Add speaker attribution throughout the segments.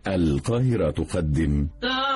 Speaker 1: القاهرة تقدم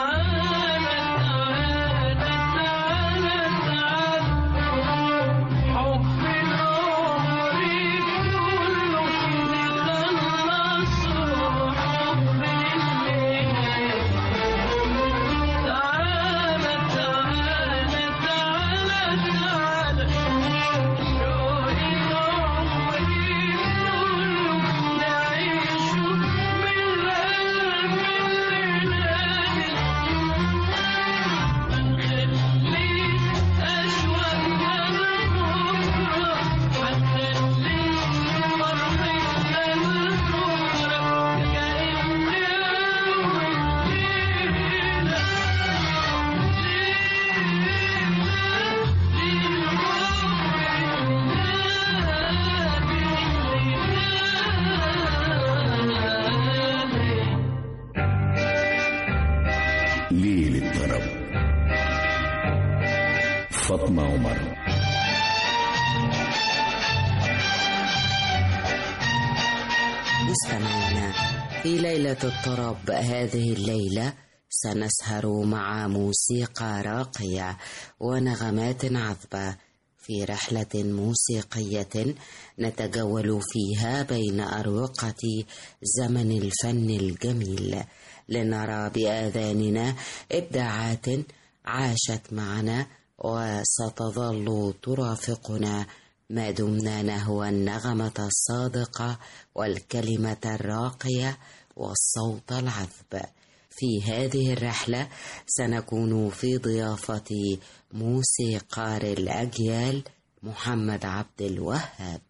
Speaker 1: ليل الطرب فاطمة عمر
Speaker 2: مستمعينا في ليلة الطرب هذه الليلة سنسهر مع موسيقى راقية ونغمات عذبة في رحلة موسيقية نتجول فيها بين أروقة زمن الفن الجميل لنرى بآذاننا إبداعات عاشت معنا وستظل ترافقنا ما دمنا نهوى النغمة الصادقة والكلمة الراقية والصوت العذب في هذه الرحلة سنكون في ضيافة موسيقار الأجيال محمد عبد الوهاب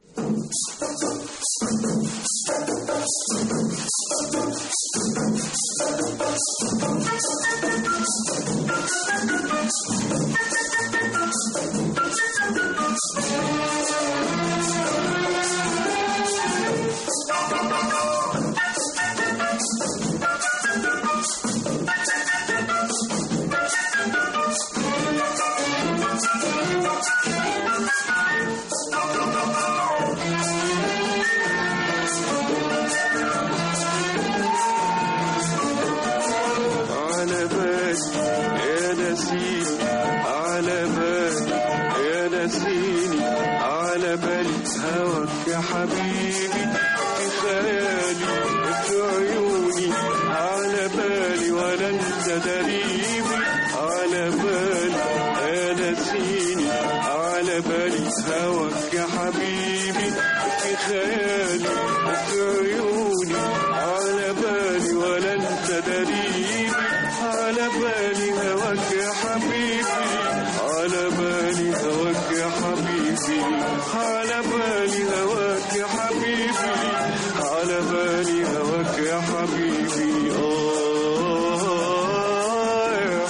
Speaker 3: على بالي يا نسيني على بالي يا نسيني على بالي هواك يا حبيبي في خيالي في عيوني على بالي ولا انت دريبي على بالي يا نسيني على بالي هواك يا حبيبي في خيالي في عيوني على بالي ولا انت دريبي على بالي هواك يا حبيبي على بالي هواك يا حبيبي على بالي هواك يا حبيبي على بالي هواك يا حبيبي آه يا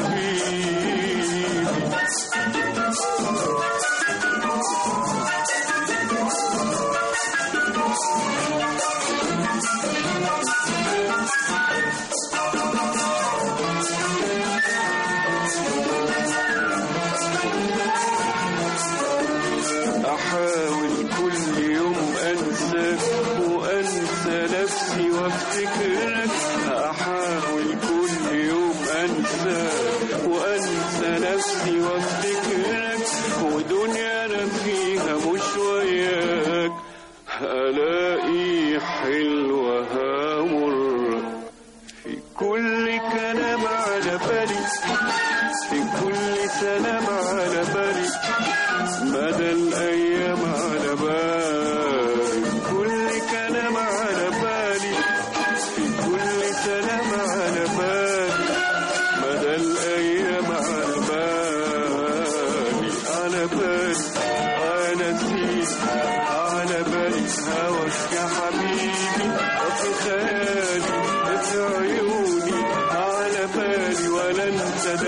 Speaker 3: حبيبي أحاول كل يوم أنساك وأنسى نفسي وافتكرك أحاول كل يوم أنساك وأنسى نفسي وافتكرك ودنيا أنا فيها مش وياك ألاقي حلوة همر في كل كلام على بالي في كل سلام على بالي مدى الأيام على بالي كل كلام على بالي في كل سلام على بالي مدى الأيام على بالي على بالي أنا نسيت على بالي هواك يا حبيبي وفي خيالي في عيوني على بالي ولا انت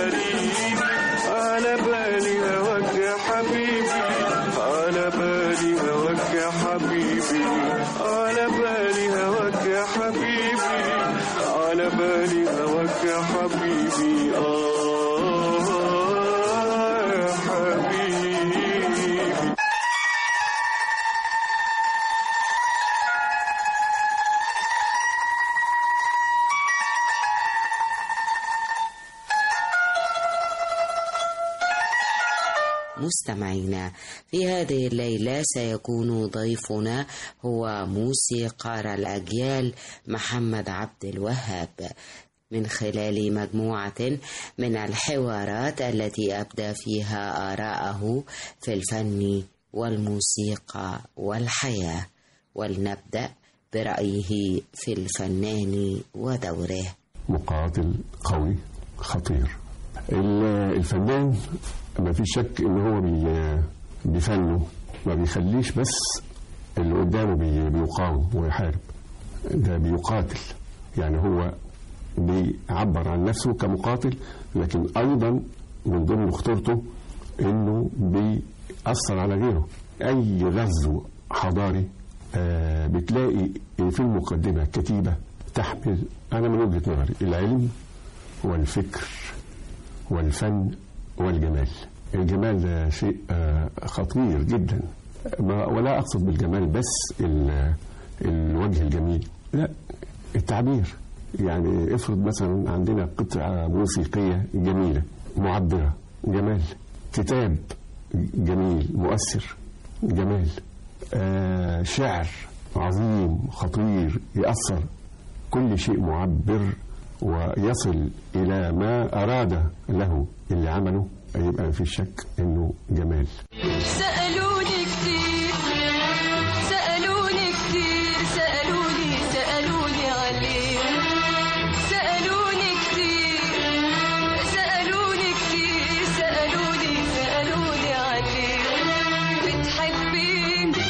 Speaker 2: مستمعينا في هذه الليلة سيكون ضيفنا هو موسيقار الأجيال محمد عبد الوهاب من خلال مجموعة من الحوارات التي أبدى فيها آراءه في الفن والموسيقى والحياة ولنبدأ برأيه في الفنان ودوره
Speaker 4: مقاتل قوي خطير ال- الفنان ما في شك ان هو بي- بفنه ما بيخليش بس اللي قدامه بي- بيقاوم ويحارب ده بيقاتل يعني هو بيعبر عن نفسه كمقاتل لكن ايضا من ضمن خطورته انه بيأثر على غيره اي غزو حضاري آه بتلاقي في المقدمه كتيبه تحمل انا من وجهه نظري العلم والفكر والفن والجمال الجمال ده شيء آه، خطير جدا ما- ولا أقصد بالجمال بس ال- الوجه الجميل لا التعبير يعني افرض مثلا عندنا قطعة موسيقية جميلة معبرة جمال كتاب جميل مؤثر جمال آه شعر عظيم خطير يأثر كل شيء معبر ويصل إلى ما أراد له اللي عمله يبقى ما فيش شك إنه جمال
Speaker 5: سألوني كتير سألوني كتير سألوني سألوني عليه سألوني كتير سألوني كتير سألوني سألوني عليه بتحبيني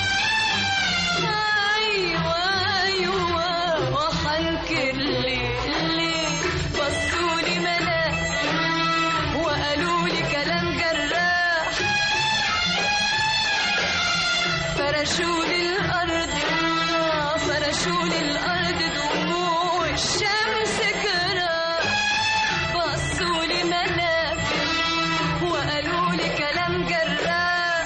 Speaker 5: أيوة أيوة وحنكر ليه ليه بصولي ملاك وقالوا لي كلام جراح فرشوا لي الأرض آه، فرشوا لي الأرض دموع الشمس جراح بصوا لي ملاك وقالوا لي كلام جراح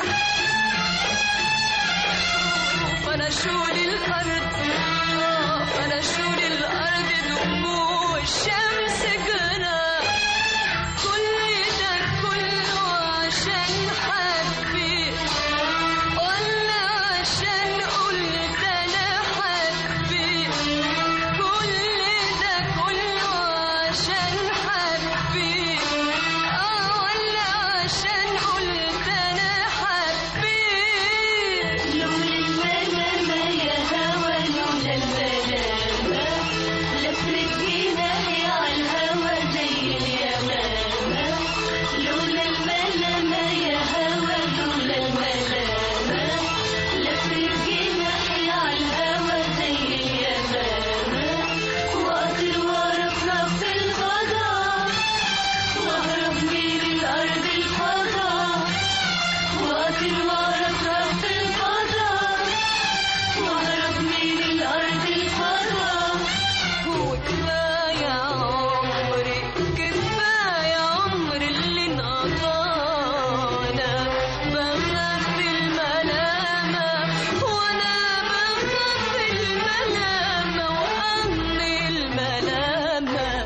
Speaker 5: فرشوا لي الأرض آه، فرشوا لي الأرض دموع الشمس جراح كل ده كله عشان حبيت ولا عشان قلت انا حبيت كل ده كله عشان حبيت اه ولا عشان قلت انا حبيت لولا الملامة يا هوى لولا الملامة لفرت جناحي عالهوى زي اليمامة لولا الملامة يا هوى لولا الملامة لفرت جناحي عالهوى زي اليمامة وأطير وأرفرف في الفضاء وأهرب من الأرض الفضاء وأطير وأرفرف في الفضاء وأهرب من الأرض الفضاء وكفاية عمري كفاية عمر اللي انقضانا بخاف الملامة وأنا بخاف الملامة وأمن الملامة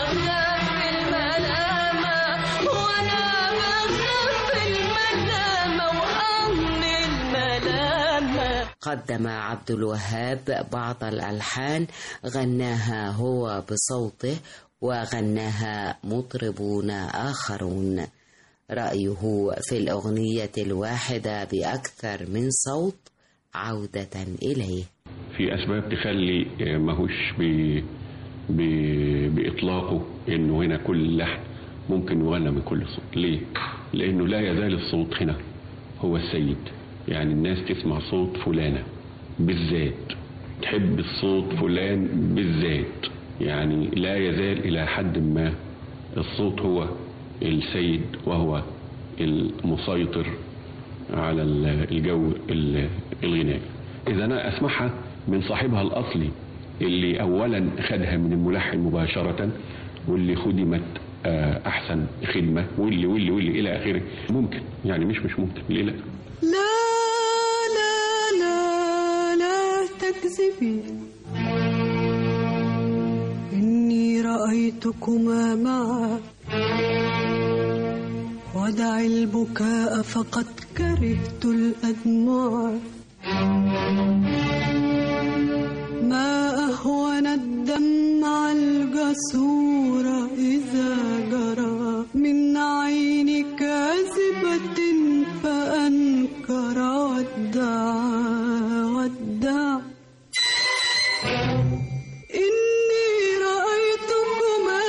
Speaker 5: بخاف الملامة وأنا بخاف الملامة وأهل الملامة
Speaker 2: قدم عبد الوهاب بعض الألحان غناها هو بصوته وغناها مطربون آخرون رأيه في الأغنية الواحدة بأكثر من صوت عودة إليه
Speaker 6: في اسباب تخلي آه، ماهوش ب... ب... باطلاقه انه هنا كل لحن ممكن يغنى من كل صوت ليه لانه لا يزال الصوت هنا هو السيد يعني الناس تسمع صوت فلانة بالذات تحب الصوت فلان بالذات يعني لا يزال الى حد ما الصوت هو السيد وهو المسيطر على ال- الجو ال- الغنائي إذا أنا أسمعها من صاحبها الأصلي اللي أولا خدها من الملحن مباشرة واللي خدمت آه، أحسن خدمة واللي واللي واللي إلى آخره ممكن يعني مش مش ممكن ليه لا
Speaker 7: لا لا لا لا تكذبي إني رأيتكما معا ودع البكاء فقد كرهت الأدمع ما أهون الدمع الجسور إذا جرى من عين كاذبة فأنكر ودعا ودعا إني رأيتكما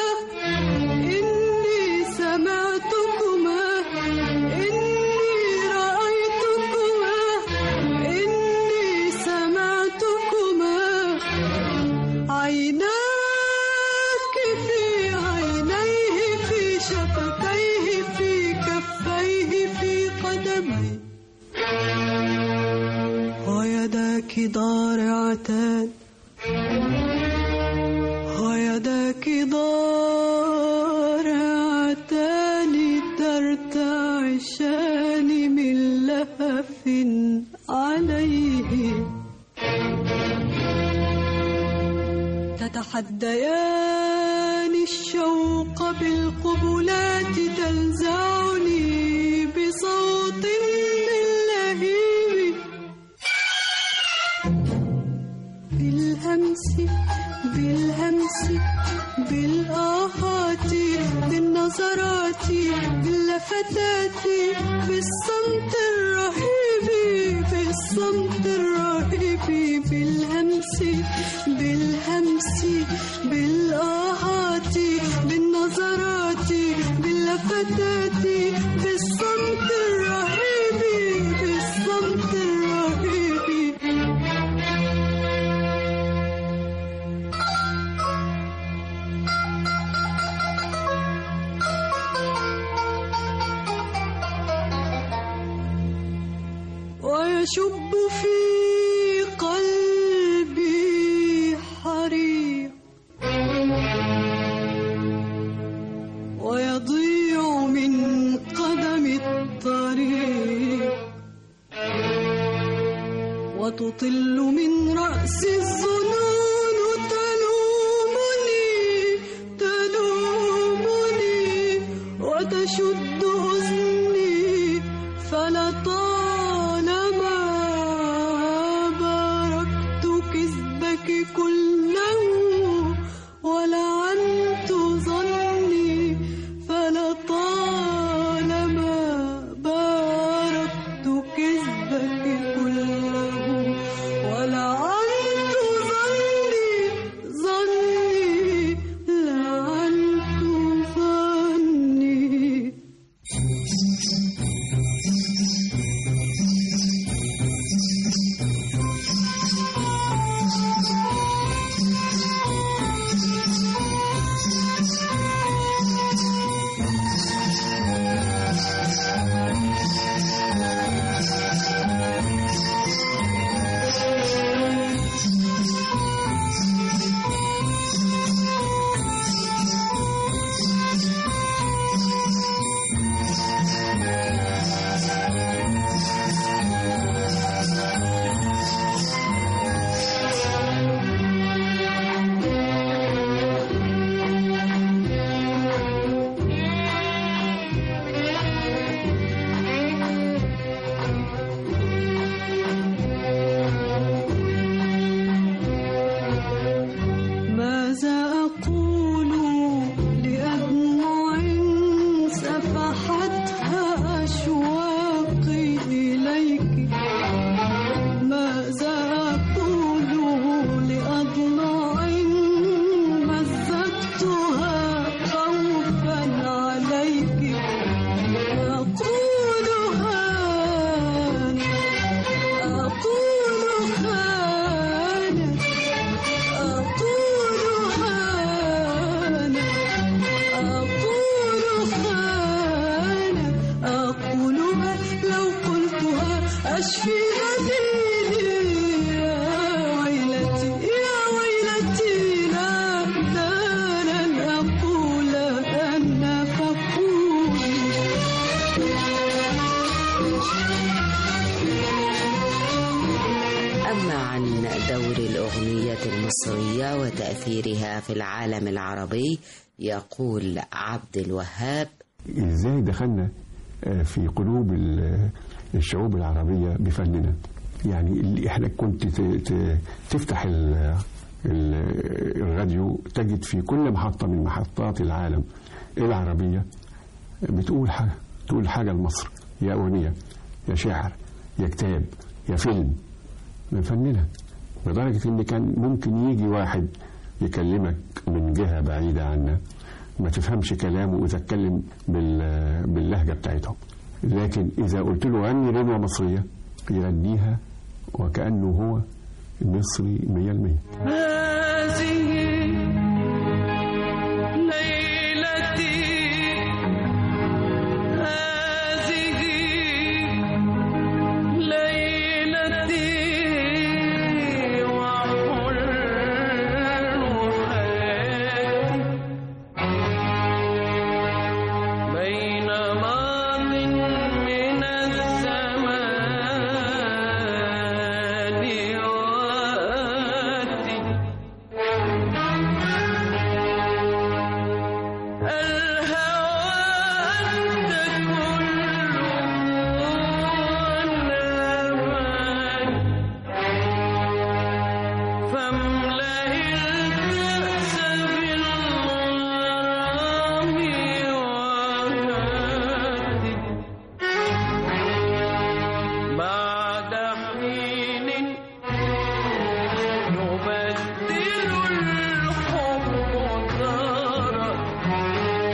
Speaker 7: إني سمعتكما إني رأيتكما إني سمعتكما عيناك في عينيه في شفتيه في كفيه في قدميه ويداك ضارعتان ويداك ضارعتان ترتعشان من لهف عليه تتحديان الشوق بالقبلات تلزعني بصوت من لهيب بالهمس بالهمس بالآهات بالنظرات باللفتات بالصمت الرهيب بالصمت الرهيب بالهمس بالهمس بالآهات بالنظرات باللفتات بالصمت الرهيب بالصمت الرهيب ويشب في قلبي حريق ويضيع من قدم الطريق وتطل من رأس الظنون تلومني تلومني وتشد أذني فلطالما باركت كذبك كله ولعنت ظني فلطالما باركت كذبك كله ولعنت ظني ظني لعنت ظني
Speaker 2: المصرية وتأثيرها في العالم العربي يقول عبد الوهاب
Speaker 4: ازاي دخلنا آه، في قلوب ال- الشعوب العربية بفننا يعني اللي احنا كنت ت- ت- تفتح ال- ال- الراديو تجد في كل محطة من محطات العالم العربية بتقول حاجة تقول حاجة لمصر يا أغنية يا شعر يا كتاب يا فيلم من فننا لدرجة إن كان ممكن يجي واحد يكلمك من جهة بعيدة عنا ما تفهمش كلامه وإذا اتكلم بال- باللهجة بتاعتهم لكن إذا قلت له غني غنوة مصرية يغنيها وكأنه هو مصري مية المية
Speaker 7: هذه ليلتي هذه ليلتي وحلو حياتي بين ماض من الزمان وآتي الهوى أنت كل فاملأ الكأس بالغرام وهاتي بعد حين يبدل الحب دارا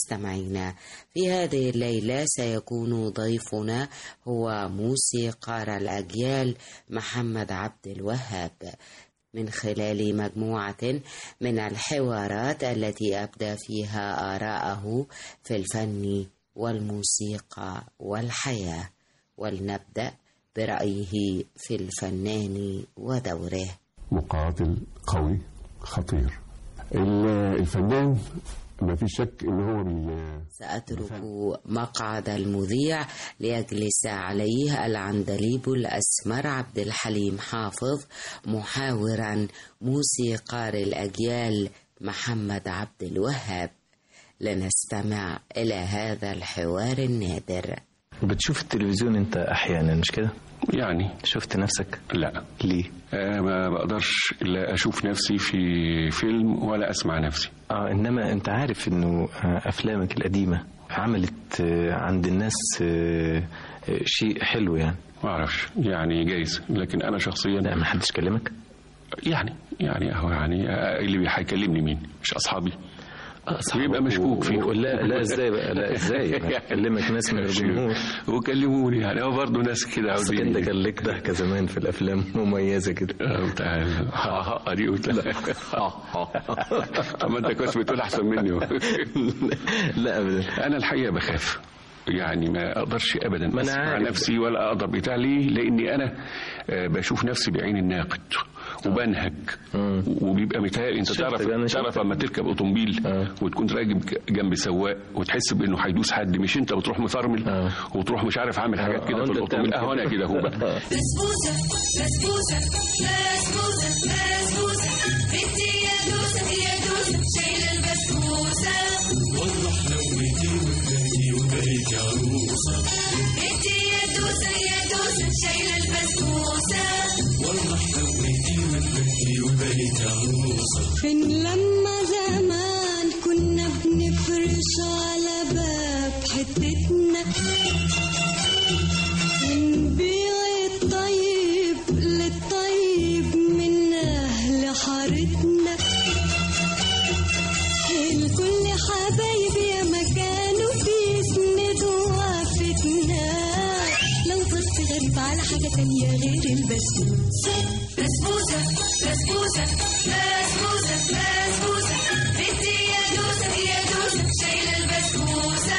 Speaker 2: مستمعينا في هذه الليلة سيكون ضيفنا هو موسيقار الأجيال محمد عبد الوهاب من خلال مجموعة من الحوارات التي أبدى فيها آراءه في الفن والموسيقى والحياة ولنبدأ برأيه في الفنان ودوره
Speaker 4: مقاتل قوي خطير ال- الفنان ما في شك ان هو بي
Speaker 2: سأترك مقعد المذيع ليجلس عليه العندليب الأسمر عبد الحليم حافظ محاورا موسيقار الأجيال محمد عبد الوهاب لنستمع إلى هذا الحوار النادر
Speaker 8: بتشوف التلفزيون انت احيانا مش كده
Speaker 6: يعني
Speaker 8: شفت نفسك
Speaker 6: لا
Speaker 8: ليه
Speaker 6: آه، ما بقدرش لا اشوف نفسي في فيلم ولا اسمع نفسي
Speaker 8: اه انما انت عارف انه آه، افلامك القديمه عملت آه، عند الناس آه، آه، شيء حلو يعني
Speaker 6: ما اعرفش يعني جايز لكن انا شخصيا
Speaker 8: لا ما حدش كلمك
Speaker 6: يعني يعني اهو يعني آه، اللي هيكلمني مين مش اصحابي
Speaker 8: آه، صحيح.
Speaker 6: ويبقى مشكوك فيه.
Speaker 8: و- لا لا ازاي بقى لا ازاي بقى كلمك ناس من الجمهور
Speaker 6: وكلموني يعني هو برضه ناس كده
Speaker 8: بس
Speaker 6: عاوزين
Speaker 8: كان ده كان لك ضحكه زمان في الافلام مميزه كده
Speaker 6: آه، بتاع ال- ها ها دي قلت لا طب ما انت كويس بتقول احسن مني
Speaker 8: لا ابدا
Speaker 6: انا الحقيقه بخاف يعني ما اقدرش ابدا
Speaker 8: ما أنا
Speaker 6: اسمع
Speaker 8: عارف.
Speaker 6: نفسي ولا اقدر بتاع ليه لاني انا آه، بشوف نفسي بعين الناقد وبنهج وبيبقى متهيألي انت
Speaker 8: شفت
Speaker 6: تعرف
Speaker 8: ده، أنا شفت.
Speaker 6: تعرف لما تركب اوتومبيل
Speaker 8: آه.
Speaker 6: وتكون راكب جنب سواق وتحس بانه هيدوس حد مش انت بتروح مفرمل
Speaker 8: آه.
Speaker 6: وتروح مش عارف عامل حاجات
Speaker 8: آه،
Speaker 6: كده
Speaker 8: أنت
Speaker 6: في الاوتومبيل
Speaker 8: بتعمل
Speaker 6: اهو انا كده اهو بقى
Speaker 5: بسبوسة بسبوسة بسبوسة بسبوسة بنتي يا دوسة يا دوسة شايلة البسبوسة بنتي يا دوسة يا دوسة شايلة البسبوسة
Speaker 9: فين لما زمان كنا بنفرش على باب حتتنا ونبيع الطيب للطيب من أهل حارتنا الكل حبايبي يا مكانه بيسندوا وقفتنا لو بص غريب على حاجة تانية غير البسبوسة
Speaker 5: بسبوسة بسبوسة بسبوسة بسبوسة بنتي يا دوسة يا دوسة شايلة البسبوسة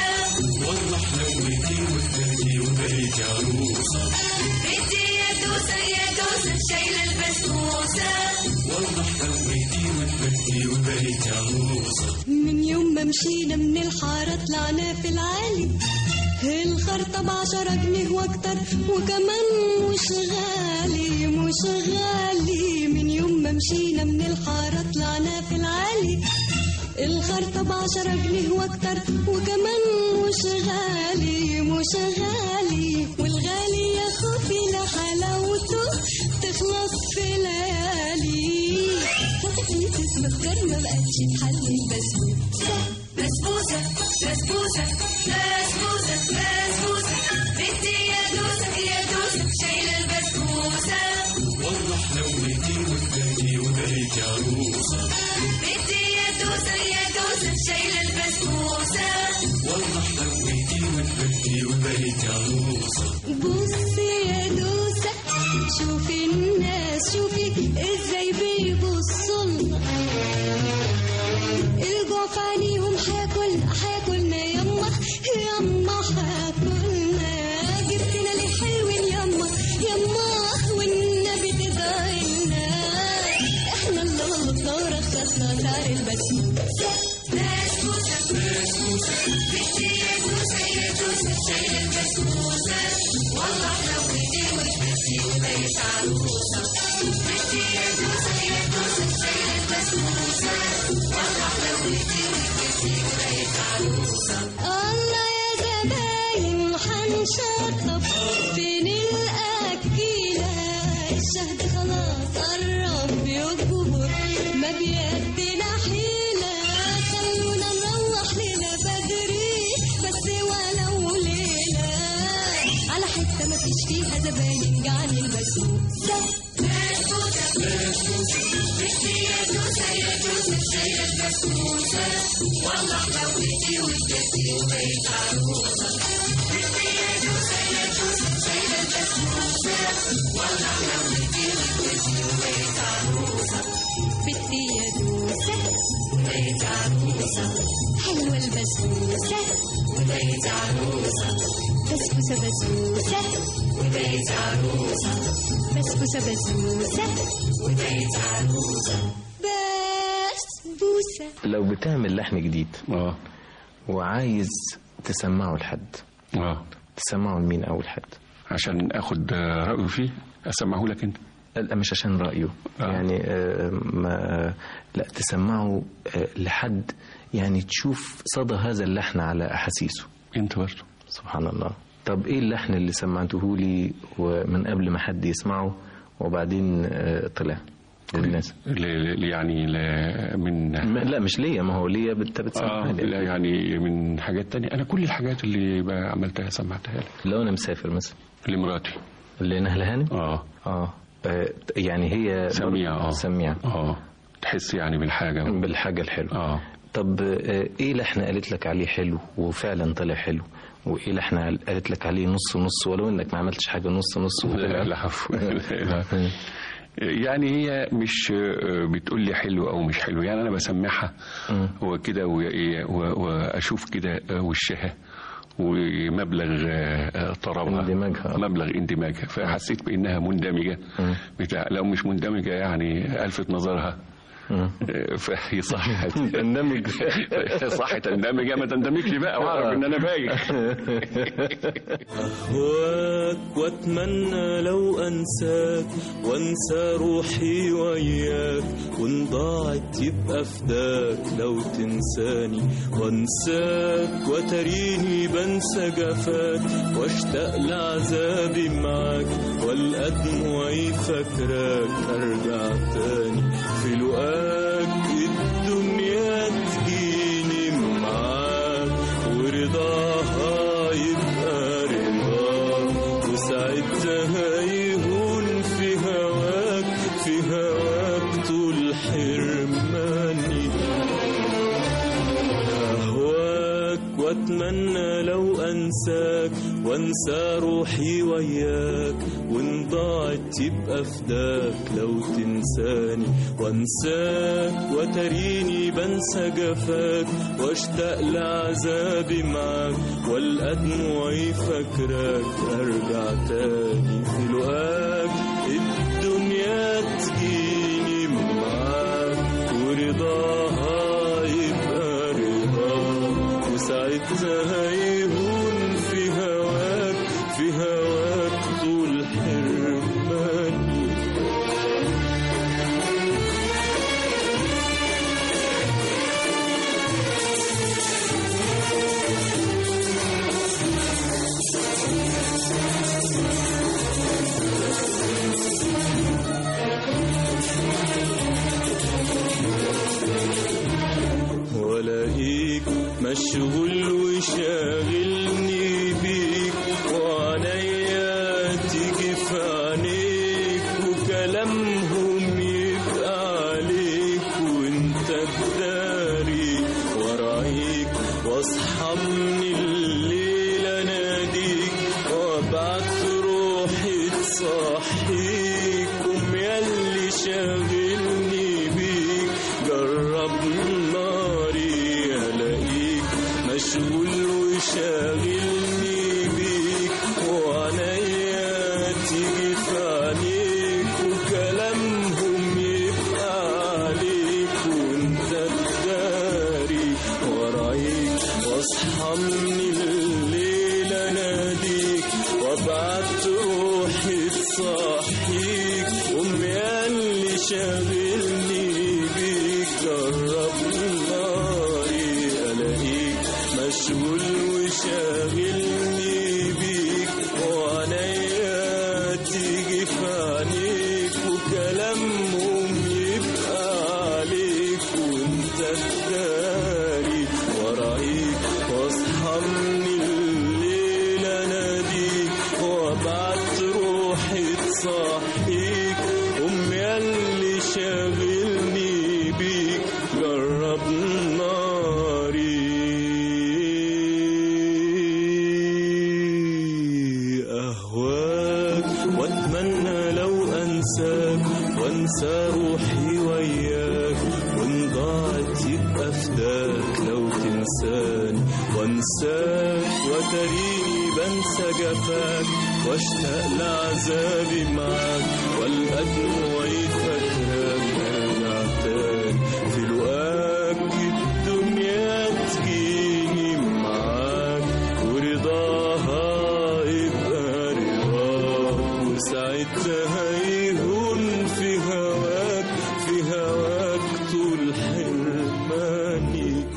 Speaker 5: بنتي يا دوسة يا دوسة شايلة البسبوسة
Speaker 9: من يوم ما مشينا من الحارة طلعنا في العالي الخرطة بعشرة جنيه واكتر وكمان مش غالي مش غالي من يوم ما مشينا من الحارة طلعنا في العالي الخرطة بعشرة جنيه واكتر وكمان مش غالي مش غالي والغالي يا خوفي لحلاوته تخلص في ليالي فتحلي تسبخ ما بقتش تحل البسبوسة
Speaker 5: بسبوسة بسبوسة بسبوسة بسبوسة بنتي يا دوسة يا دوسة شايلة البسبوسة بنتي يا دوسة يا دوسة شايلة البسبوسة
Speaker 9: بصي يا دوسة شوفي الناس شوفي ازاي بيبصوا لنا الجوع في عينيهم هياكلنا هياكلنا يما يما هياكلنا جبتنا ليه حلوين يما يما والنبي تدعينا احنا اللي غلطنا ورخصنا سعر البسبوسة
Speaker 5: بسبوسة بسبوسة بنتي يا دوسة يا دوسة شايلة البسبوسة والله لو بدي وكبرتي وبقيت عروسة بنتي يا دوسة يا دوسة شايلة البسبوسة والله لو بدي وكبرتي وبقيت عروسة
Speaker 9: الله يا زباين حنشطب فين الأكيلة الشهد خلاص قرب يكبر ما بيدينا حيلة خلونا نروح لنا بدري بس ولو ليلة على حتة ما فيش فيها زباين جعل البسبوسة
Speaker 5: بسبوسة
Speaker 9: بدي يا دوسة وليت عروسة حلوة البسبوسة وليت عروسة بسبوسة بسبوسة وليت عروسة بسبوسة بسبوسة وليت عروسة بسبوسة
Speaker 8: لو بتعمل لحن جديد
Speaker 6: اه
Speaker 8: وعايز تسمعه لحد
Speaker 6: اه
Speaker 8: تسمعه لمين أول حد
Speaker 6: عشان اخد آه، رايه فيه اسمعه لك انت
Speaker 8: لا مش عشان رأيه
Speaker 6: آه.
Speaker 8: يعني آه، ما لا تسمعه آه، لحد يعني تشوف صدى هذا اللحن على أحاسيسه
Speaker 6: انت برضه
Speaker 8: سبحان الله طب ايه اللحن اللي سمعته لي ومن قبل ما حد يسمعه وبعدين آه، طلع للناس
Speaker 6: ل- ل- يعني ل- من
Speaker 8: ما- لا مش ليا ما هو ليا انت بتسمعها
Speaker 6: آه
Speaker 8: لي.
Speaker 6: لا يعني من حاجات تانية أنا كل الحاجات اللي بقى عملتها سمعتها لك
Speaker 8: لو انا مسافر مثلا
Speaker 6: لمراتي
Speaker 8: لنهل هانم
Speaker 6: آه
Speaker 8: اه آه، يعني هي
Speaker 6: سميعة آه
Speaker 8: سميعة
Speaker 6: آه تحس يعني بالحاجة
Speaker 8: بالحاجة الحلوة
Speaker 6: آه
Speaker 8: طب آه، ايه لحن قالت لك عليه حلو وفعلا طلع حلو وايه لحن قالت لك عليه نص نص ولو انك ما عملتش حاجة نص نص
Speaker 6: لا
Speaker 8: وطلع
Speaker 6: لا عفو. لا. يعني هي مش آه، بتقول لي حلو او مش حلو يعني انا بسمعها
Speaker 8: مم.
Speaker 6: وكده و- و- واشوف كده آه، وشها ومبلغ آه، طربها
Speaker 8: اندماجها. آه.
Speaker 6: مبلغ اندماجها فحسيت بانها مندمجه
Speaker 8: مم.
Speaker 6: بتاع لو مش مندمجه يعني الفت نظرها
Speaker 8: مم.
Speaker 6: آه، فهي صح
Speaker 8: تندمج
Speaker 6: صح تندمج ما تندمجش بقى واعرف ان انا بايخ
Speaker 7: أهواك وأتمنى لو أنساك وأنسى روحي وياك وإن ضاعت يبقى فداك لو تنساني وأنساك وتريني بنسى جفاك واشتاق لعذابي معاك والقى دموعي فاكراك أرجع تاني في لقاك الدنيا تجيني معاك ورضاها يبقى رضاك وساعتها يهون في هواك في هواك طول حرماني أهواك وأتمنى لو أنساك وأنسى روحي وياك وإن ضاعت يبقى فداك لو تنساني وأنساك وتريني بنسى جفاك واشتاق لعذابي معاك والقى دموعي فاكراك أرجع تاني في لقاك الدنيا تجيني معاك ورضاها يبقى رضاك وساعتها يهون في هواك في هواك طول حرماني ولاقيك مشغول وشاغلني بيك وعليا تيجي في عينيك وكلامهم يبقى عليك وانت تداري ورايك واصحى من الليل اناديك وابعت روحي تصحيك قوم ياللي شاغلني بيك جرب ناري الاقيك مشغول وشاغلني بيك وعليا تيجي في عليك وكلامهم يبقى عليك وانت تداري ورايك واصحى من الليل اناديك وابعت روحي تصحيك قوم ياللي شاغلني بيك جرب ناري الاقيك مشغول وشاغلني بيك وعليا تيجي في عينيك وكلامهم يبقى عليك وانت تداري ورايك واصحى من الليل اناديك وابعت روحي تصحيك قوم ياللي وانسى روحي وياك وان ضاعت يبقى فداك لو تنساني وانساك وتريني بنسى جفاك واشتاق لعذابي معاك والقى دموعي فاكراك ارجع تاني في لقاك الدنيا تجيني معاك ورضاها يبقى رضاك وساعتها هيهون في هواك في هواك طول حرماني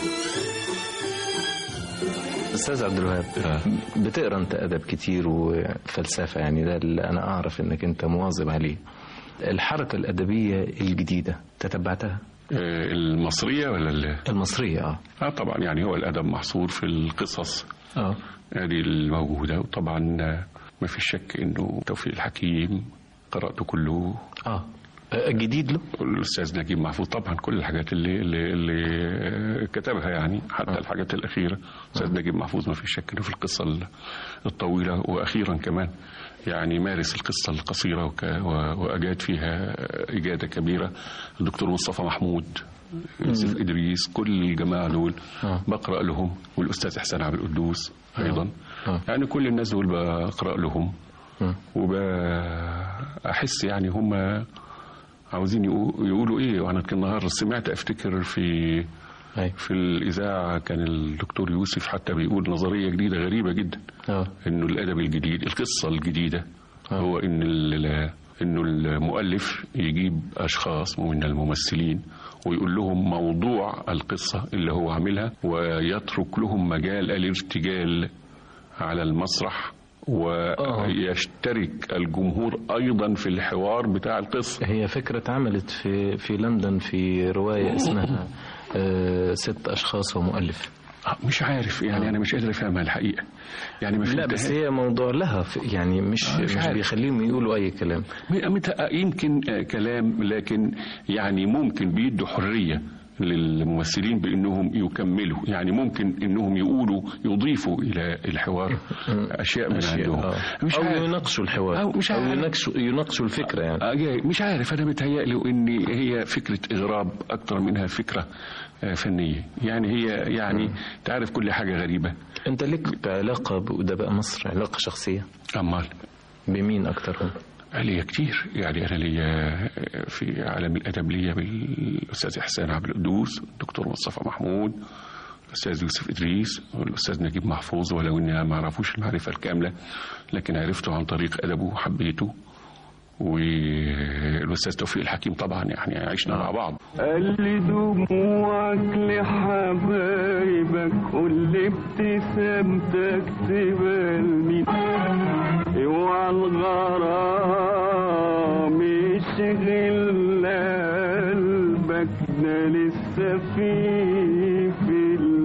Speaker 8: استاذ عبد الوهاب بتقرا انت ادب كتير وفلسفه يعني ده اللي انا اعرف انك انت مواظب عليه الحركه الادبيه الجديده تتبعتها
Speaker 6: آه، المصرية ولا ال-
Speaker 8: المصريه اه
Speaker 6: اه طبعا يعني هو الادب محصور في القصص
Speaker 8: اه
Speaker 6: هذه الموجودة وطبعا آه، ما في شك انه توفيق الحكيم قرأته كله
Speaker 8: اه جديد له
Speaker 6: الأستاذ نجيب محفوظ طبعا كل الحاجات اللي اللي, اللي آه، كتبها يعني حتى
Speaker 8: آه.
Speaker 6: الحاجات الأخيرة الأستاذ نجيب محفوظ ما في شك انه في القصة ال- الطويلة وأخيرا كمان يعني مارس القصة القصيرة وك- و- وأجاد فيها إجادة كبيرة الدكتور مصطفى محمود يوسف إدريس كل الجماعة دول
Speaker 8: آه.
Speaker 6: بقرأ لهم والأستاذ إحسان عبد القدوس أيضا
Speaker 8: آه.
Speaker 6: يعني كل الناس دول بقرأ لهم
Speaker 8: آه.
Speaker 6: وبحس يعني هم عاوزين يقو- يقولوا ايه وانا كان النهار سمعت افتكر في
Speaker 8: أي.
Speaker 6: في الاذاعه كان الدكتور يوسف حتى بيقول نظريه جديده غريبه جدا
Speaker 8: اه
Speaker 6: انه الادب الجديد القصه الجديده
Speaker 8: آه.
Speaker 6: هو ان ال- انه المؤلف يجيب اشخاص من الممثلين ويقول لهم موضوع القصه اللي هو عاملها ويترك لهم مجال الارتجال على المسرح ويشترك الجمهور ايضا في الحوار بتاع القصه
Speaker 8: هي فكرة اتعملت في في لندن في رواية اسمها آه ست أشخاص ومؤلف
Speaker 6: آه، مش عارف يعني انا مش قادر افهمها الحقيقه يعني ما
Speaker 8: لا بس
Speaker 6: فهمتها.
Speaker 8: هي موضوع لها في- يعني مش
Speaker 6: آه، مش
Speaker 8: مش
Speaker 6: عارف.
Speaker 8: بيخليهم يقولوا أي كلام
Speaker 6: مت- يمكن آه، كلام لكن يعني ممكن بيدوا حرية للممثلين بانهم يكملوا يعني ممكن انهم يقولوا يضيفوا الى الحوار اشياء من
Speaker 8: أشياء،
Speaker 6: عندهم
Speaker 8: آه.
Speaker 6: مش
Speaker 8: أو
Speaker 6: عارف
Speaker 8: يناقشوا الحوار
Speaker 6: أو مش
Speaker 8: أو
Speaker 6: عارف.
Speaker 8: يناقشوا يناقشوا الفكرة يعني
Speaker 6: آه، جاي. مش عارف انا متهيألي ان هي فكره اغراب اكتر منها فكره آه، فنيه يعني هي يعني تعرف كل حاجه غريبه
Speaker 8: أنت لك علاقة بأدباء مصر علاقة شخصية
Speaker 6: امال
Speaker 8: بمين أكترهم؟
Speaker 6: ليا كتير يعني انا ليا في عالم الادب ليا بالاستاذ احسان عبد القدوس الدكتور مصطفى محمود الاستاذ يوسف ادريس والاستاذ نجيب محفوظ ولو اني ما اعرفوش المعرفه الكامله لكن عرفته عن طريق ادبه وحبيته والاستاذ توفيق الحكيم طبعا يعني عشنا مع بعض
Speaker 3: قال لي دموعك لحبايبك قول لي ابتسامتك تبالني اوعى الغرام يشغل قلبك ده لسه في في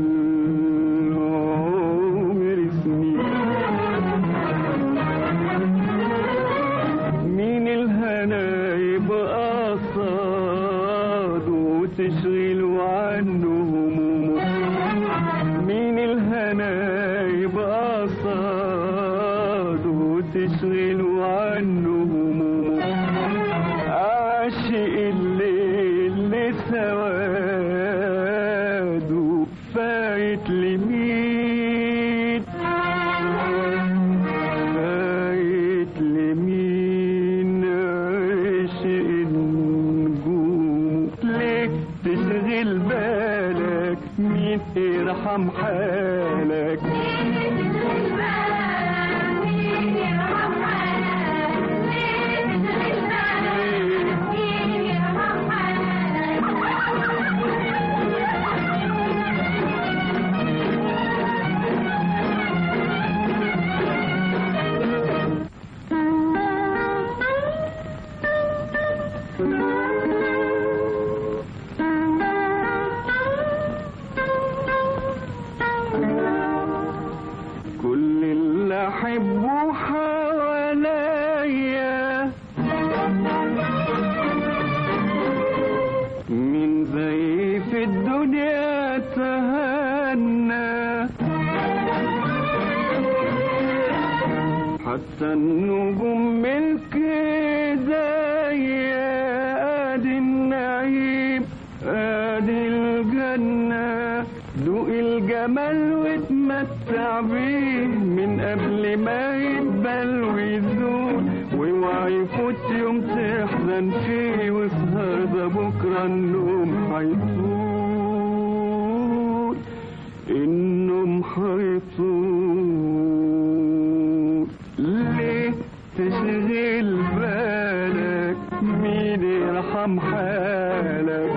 Speaker 3: العمر سنين مين الهنا يبقى قصاد وتشغل عنه همومه مين الهنا يبقى قصاد وتشغل عنه همومه عاشق الليل لسواده فايت لمين فايت لمين عشق النجوم ليه تشغل بالك مين يرحم حالك كل اللي احبه حواليا من زي في الدنيا تهنى حتى النجوم ملك ايديا الأمل وتمتع بيه من قبل ما يتبل ويزول واوعى يفوت يوم تحزن فيه واسهر ده بكرة النوم هيطول النوم هيطول ليه تشغل بالك مين يرحم حالك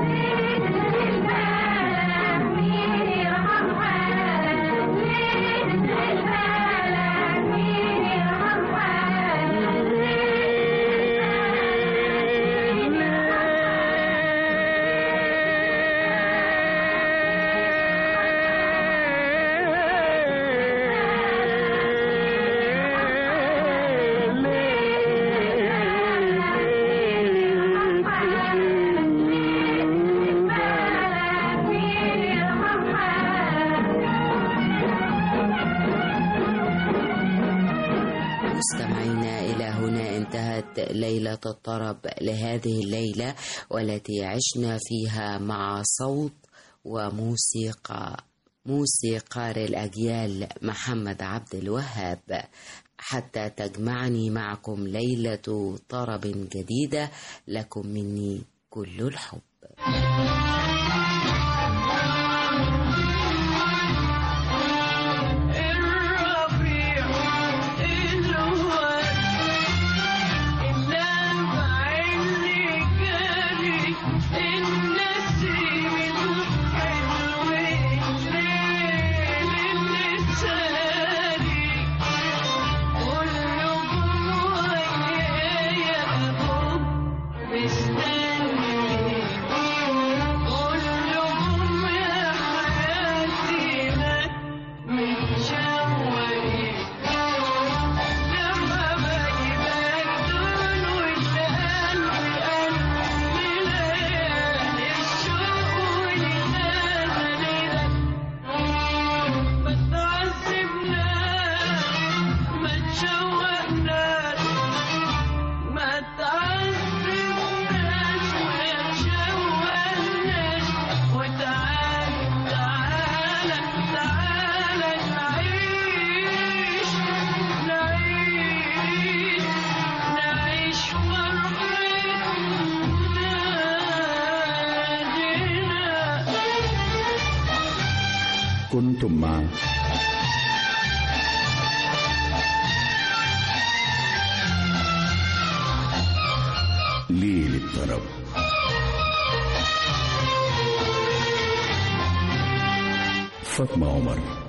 Speaker 2: مستمعينا إلى هنا انتهت ليلة الطرب لهذه الليلة والتي عشنا فيها مع صوت وموسيقى موسيقار الأجيال محمد عبد الوهاب حتى تجمعني معكم ليلة طرب جديدة لكم مني كل الحب
Speaker 5: الربيع الواد اللمع اللي جاري النسيم الحلو الليل اللي ساري كله جوايا ابوك مستني كلهم يا حياتي لك متشوقين لما بجيبك دول والقلب قلب ليالي الشوق ولنازلك ما تعذبناش ما تشوقناش ما تعذبناش ما تشوقناش وتعال تعالى تعالى نعيش نعيش نعيش فرحتنا
Speaker 1: كنتم مع ليل الطرب فاطمة عمر